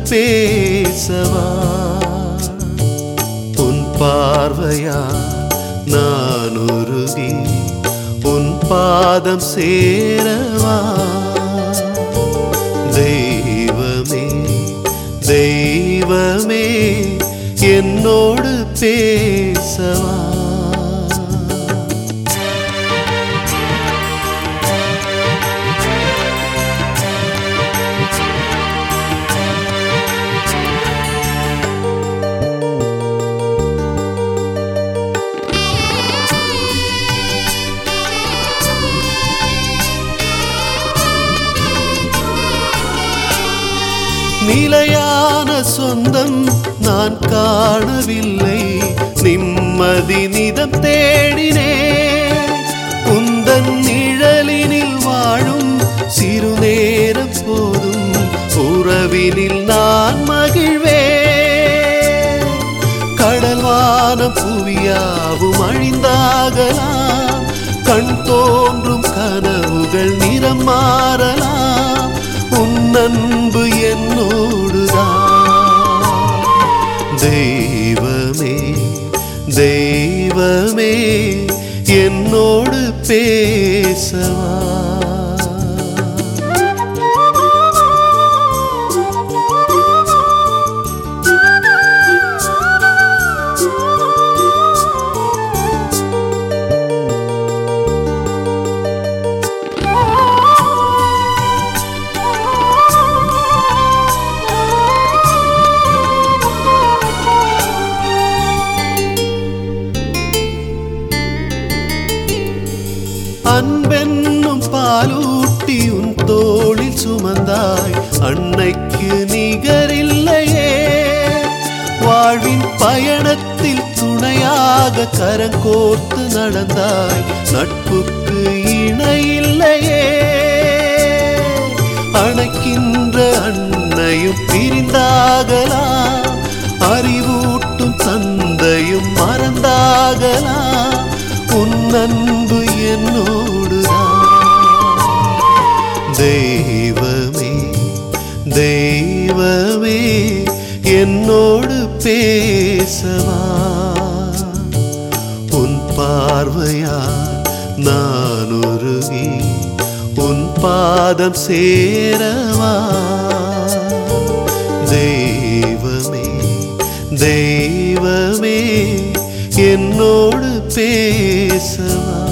பேசவா உன் பார்வையா நான் உருகி உன் பாதம் சேரவா தெய்வமே தெய்வமே என்னோடு பேசவா நிலையான சொந்தம் நான் காணவில்லை நிம்மதி நிதம் தேடினே உந்தன் நிழலினில் வாழும் சிறு நேரம் போதும் உறவினில் நான் மகிழ்வே கடல்வானம் புவியாவும் அழிந்தாகலாம் கண் தோன்றும் கனவுகள் நிறம் மாறலாம் உன் அன்பு என்னோடுதான் தெய்வமே தெய்வமே என்னோடு பேசவா அன்பென்னும் பாலூட்டி உன் தோளில் சுமந்தாய் அன்னைக்கு நிகரில்லையே வாழ்வின் பயணத்தில் துணையாக கரங்கோர்த்து நடந்தாய் நட்புக்கு இணையில்லையே அணைக்கின்ற அன்னையும் பிரிந்தாகலாம் அறிவூட்டும் தந்தையும் மறந்தாகலாம் உன் அன்பு என்னோடுதான் தெய்வமே தெய்வமே என்னோடு பேசவா உன் பார்வையா நான் உருகி உன் பாதம் சேரவா தெய்வமே தெய்வமே என்னோடு பேசவா